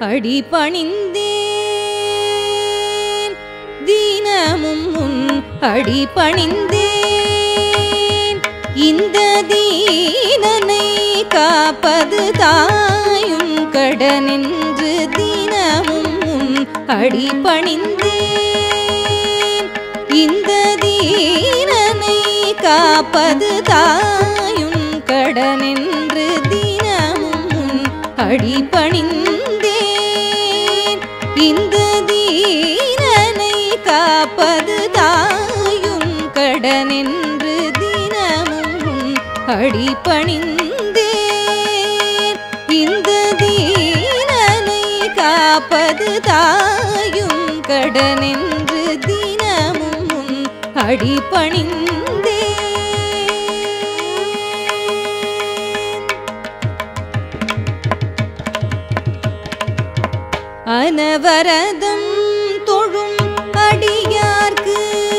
அடி பணிந்தேன் தினமும் உன் அடி பணிந்தேன் இந்த தீனனை காப்பது தாயும் கடனென்று தினமும் உன் அடி பணிந்தேன் இந்த தீனனை காப்பது தாயும் கடனென்று தினமும் உன் அடி பணிந்தேன் இந்த தீனனை காப்பது தாயும் கடனென்று தினமும் உன் அடி பணிந்தேன் இந்த தீனனை காப்பது தாயும் கடனென்று தினமும் உன் அடி பணிந்தேன் அனவரதம் தொழும் அடியார்க்கு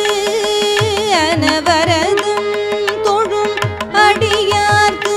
அனவரதம் தொழும் அடியார்க்கு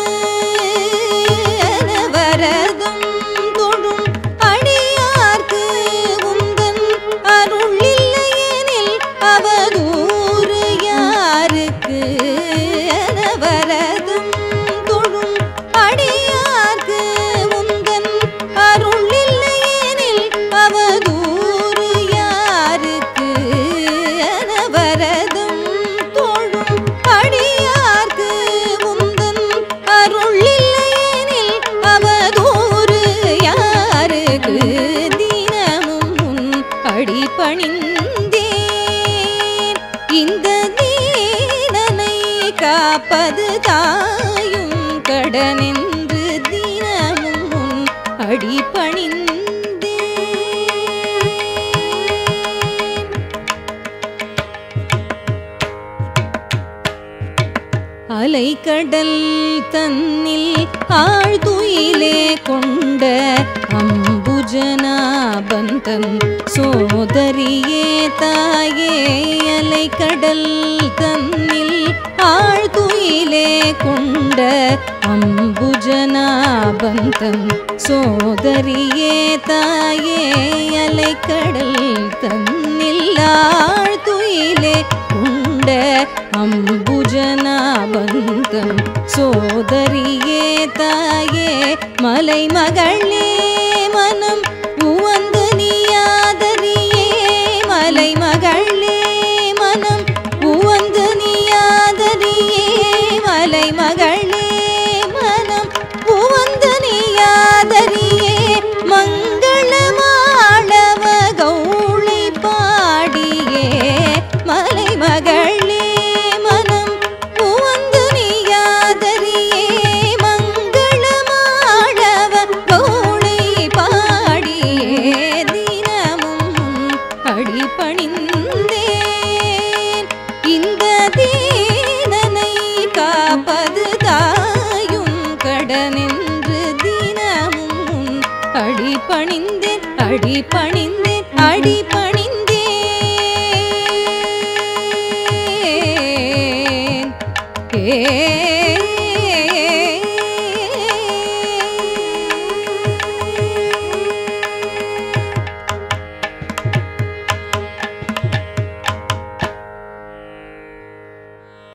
அனவரதம் தொழும் அடியார்க்கு உந்தன் அருள் இல்லையெனில் அவதூறு யாருக்கு அனவரதம் தொழும் அடியார்க்கு உந்தன் அருள் இல்லையெனில் அவதூறு யாருக்கு அனவரதம் தொழும் அடியார்க்கு உந்தன் அருள் இல்லையெனில் அவதூறு யாருக்கு தினமும் உன் அடி பணிந்தேன் இந்த தீனனை காப்பது தாயும் கடனென்று தினமும் உன் அடி பணிந்தேன் அலைக்கடல் தன்னில் ஆழ்துயிலே கொண்ட அம்புஜனாபந்தன் சோதரியே தாயே அலைக்கடல் தன்னில் ஆழ்துயிலே கொண்ட அம்புஜனாபந்தன் சோதரியே தாயே அலைக்கடல் தன்னில் ஆழ்துயிலே கொண்ட அம்புஜனாபந்தம் சோதரியே தாயே மலைமகளே மனம் உவந்து நீயாதரியே மலைமகளே மனம் உவந்து நீயாதரியே மலைமகளே மனம் உவந்து நீயாதரியே மங்களமாளவ கௌளை பாடியே மலைமகளே மனம் உவந்து நீயாதரியே மங்களமாளவ கௌளை பாடியே தினமும் அடி பணிந்தேன் இந்த தீனனை காப்பது தாயும் கடனென்று தினமும் அடி பணிந்தேன் அடி பணிந்தேன் அடி பணிந்தேன் ஏ